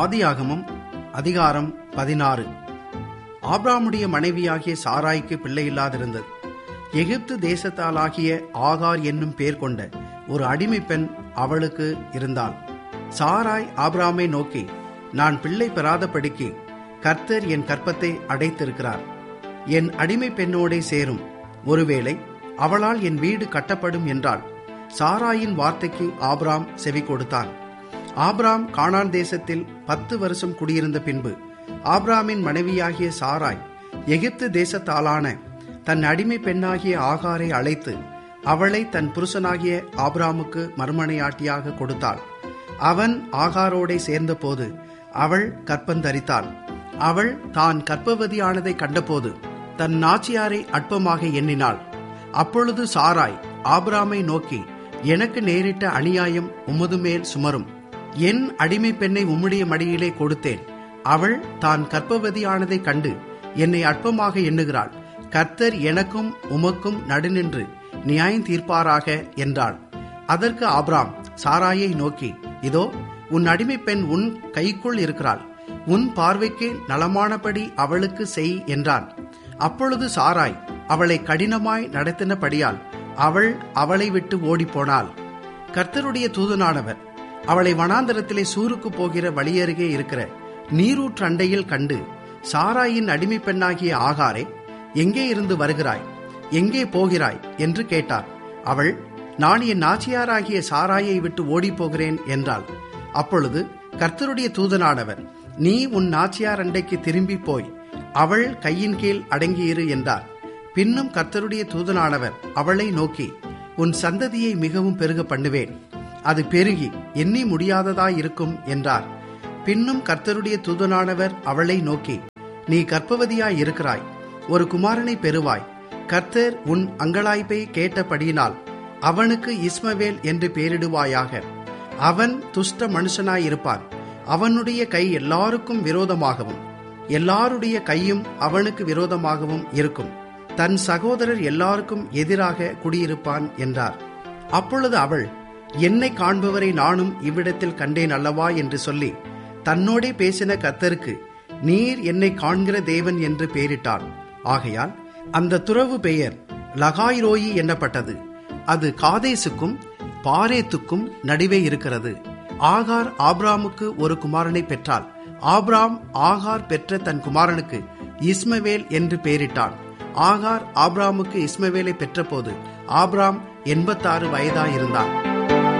ஆதியாகமம் அதிகாரம் பதினாறு ஆபிராமுடைய மனைவியாகிய சாராய்க்கு பிள்ளை இல்லாதிருந்தது எகிப்து தேசத்தாலாகிய ஆகார் என்னும் பேர் கொண்ட ஒரு அடிமை பெண் அவளுக்கு இருந்தாள் சாராய் ஆபிராமை நோக்கி நான் பிள்ளை பெறாதபடிக்கு கர்த்தர் என் கற்பத்தை அடைத்திருக்கிறார் என் அடிமை பெண்ணோடே சேரும் ஒருவேளை அவளால் என் வீடு கட்டப்படும் என்றால் சாராயின் வார்த்தைக்கு ஆபிராம் செவி கொடுத்தான் ஆபிராம் கானான் தேசத்தில் பத்து வருஷம் குடியிருந்த பின்பு ஆபிராமின் மனைவியாகிய சாராய் எகிப்து தேசத்தாலான தன் அடிமை பெண்ணாகிய ஆகாரை அழைத்து அவளை தன் புருஷனாகிய ஆபிராமுக்கு மறுமனையாட்டியாக கொடுத்தாள் அவன் ஆகாரோடே சேர்ந்தபோது அவள் கற்பந்தரித்தாள் அவள் தான் கற்பவதியானதை கண்டபோது தன் நாச்சியாரை அற்பமாக எண்ணினாள் அப்பொழுது சாராய் ஆபிராமை நோக்கி எனக்கு நேரிட்ட அநியாயம் உமது மேல் சுமரும் என் அடிமை பெண்ணை உம்முடைய மடியிலே கொடுத்தேன் அவள் தான் கற்பவதியானதை கண்டு என்னை அற்பமாக எண்ணுகிறாள் கர்த்தர் எனக்கும் உமக்கும் நடுநின்று நியாயம் தீர்ப்பாராக என்றாள் அதற்கு ஆப்ராம் சாராயை நோக்கி இதோ உன் அடிமை பெண் உன் கைக்குள் இருக்கிறாள் உன் பார்வைக்கு நலமானபடி அவளுக்கு செய் என்றான் அப்பொழுது சாராய் அவளை கடினமாய் நடத்தினபடியால் அவள் அவளை விட்டு ஓடிப்போனாள் கர்த்தருடைய தூதனானவர் அவளை வனாந்தரத்திலே சூருக்கு போகிற வழியருகே இருக்கிற நீரூற்று அண்டையில் கண்டு சாராயின் அடிமை பெண்ணாகிய ஆகாரே எங்கே இருந்து வருகிறாய் எங்கே போகிறாய் என்று கேட்டார் அவள் நான் என் நாச்சியாராகிய சாராயை விட்டு ஓடிப்போகிறேன் என்றாள் அப்பொழுது கர்த்தருடைய தூதனானவர் நீ உன் நாச்சியார் அண்டைக்கு திரும்பி போய் அவள் கையின் கீழ் அடங்கியிரு என்றார் பின்னும் கர்த்தருடைய தூதனானவர் அவளை நோக்கி உன் சந்ததியை மிகவும் பெருக பண்ணுவேன் அது பெருகி எண்ணி முடியாததாயிருக்கும் என்றார் பின்னும் கர்த்தருடைய தூதனானவர் அவளை நோக்கி நீ கர்ப்பவதியாய் இருக்கிறாய் ஒரு குமாரனை பெறுவாய் கர்த்தர் உன் அங்கலாய்ப்பை கேட்டபடியினால் அவனுக்கு இஸ்மவேல் என்று பெயரிடுவாயாக அவன் துஷ்ட மனுஷனாயிருப்பான் அவனுடைய கை எல்லாருக்கும் விரோதமாகவும் எல்லாருடைய கையும் அவனுக்கு விரோதமாகவும் இருக்கும் தன் சகோதரர் எல்லாருக்கும் எதிராக குடியிருப்பான் என்றார் அப்பொழுது அவள் என்னை காண்பவரை நானும் இவ்விடத்தில் கண்டேன் அல்லவா என்று சொல்லி தன்னோடே பேசின கர்த்தருக்கு நீர் என்னை காண்கிற தேவன் என்று பெயரிட்டாள் ஆகையால் அந்த துறவு பெயர் லகாய்ரோயி என்னப்பட்டது அது காதேசுக்கும் பாரேத்துக்கும் நடுவே இருக்கிறது ஆகார் ஆப்ராமுக்கு ஒரு குமாரனை பெற்றாள் ஆப்ராம் ஆகார் பெற்ற தன் குமாரனுக்கு இஸ்மவேல் என்று பெயரிட்டான் ஆகார் ஆப்ராமுக்கு இஸ்மவேலை பெற்றபோது ஆப்ராம் எண்பத்தாறு வயதாயிருந்தான்